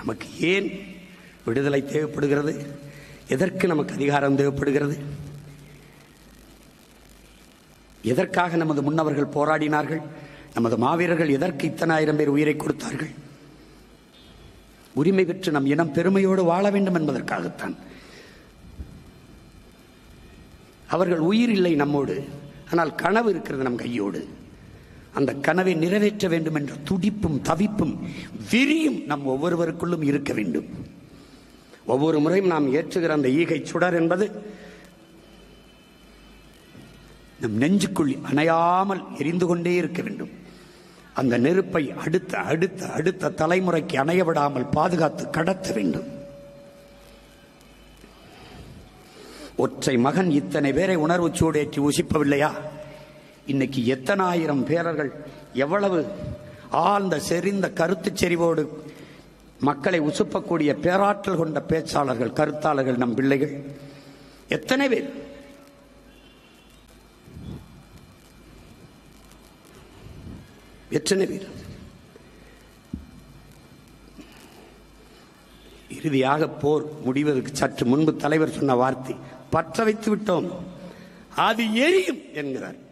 நமக்கு ஏன் விடுதலை தேவைப்படுகிறது எதற்கு நமக்கு அதிகாரம் தேவைப்படுகிறது எதற்காக நமது முன்னவர்கள் போராடினார்கள் நமது மாவீரர்கள் எதற்கு இத்தனை ஆயிரம் பேர் உயிரை கொடுத்தார்கள் உரிமை பெற்று நம் இனம் பெருமையோடு வாழ வேண்டும் என்பதற்காகத்தான் அவர்கள் உயிர் இல்லை நம்மோடு ஆனால் கனவு இருக்கிறது நம் கையோடு அந்த கனவை நிறைவேற்ற வேண்டும் என்ற துடிப்பும் தவிப்பும் விரியும் நம் ஒவ்வொருவருக்குள்ளும் இருக்க வேண்டும் ஒவ்வொரு முறையும் நாம் ஏற்றுகிற அந்த ஈகை சுடர் என்பது நம் நெஞ்சுக்குள் அணையாமல் எரிந்து கொண்டே இருக்க வேண்டும் அந்த நெருப்பை அடுத்த அடுத்த அடுத்த தலைமுறைக்கு அணைய விடாமல் பாதுகாத்து கடத்த வேண்டும் ஒற்றை மகன் இத்தனை பேரை உணர்வு சூடேற்றி உசிப்பவில்லையா இன்னைக்கு எத்தனை ஆயிரம் பேரர்கள் எவ்வளவு ஆழ்ந்த செறிந்த கருத்துச் செறிவோடு மக்களை உசுப்பக்கூடிய பேராற்றல் கொண்ட பேச்சாளர்கள் கருத்தாளர்கள் நம் பிள்ளைகள் எத்தனை பேர் எத்தனை பேர் இறுதியாக போர் முடிவதற்கு சற்று முன்பு தலைவர் சொன்ன வார்த்தை பற்ற வைத்து விட்டோம் அது எரியும் என்கிறார்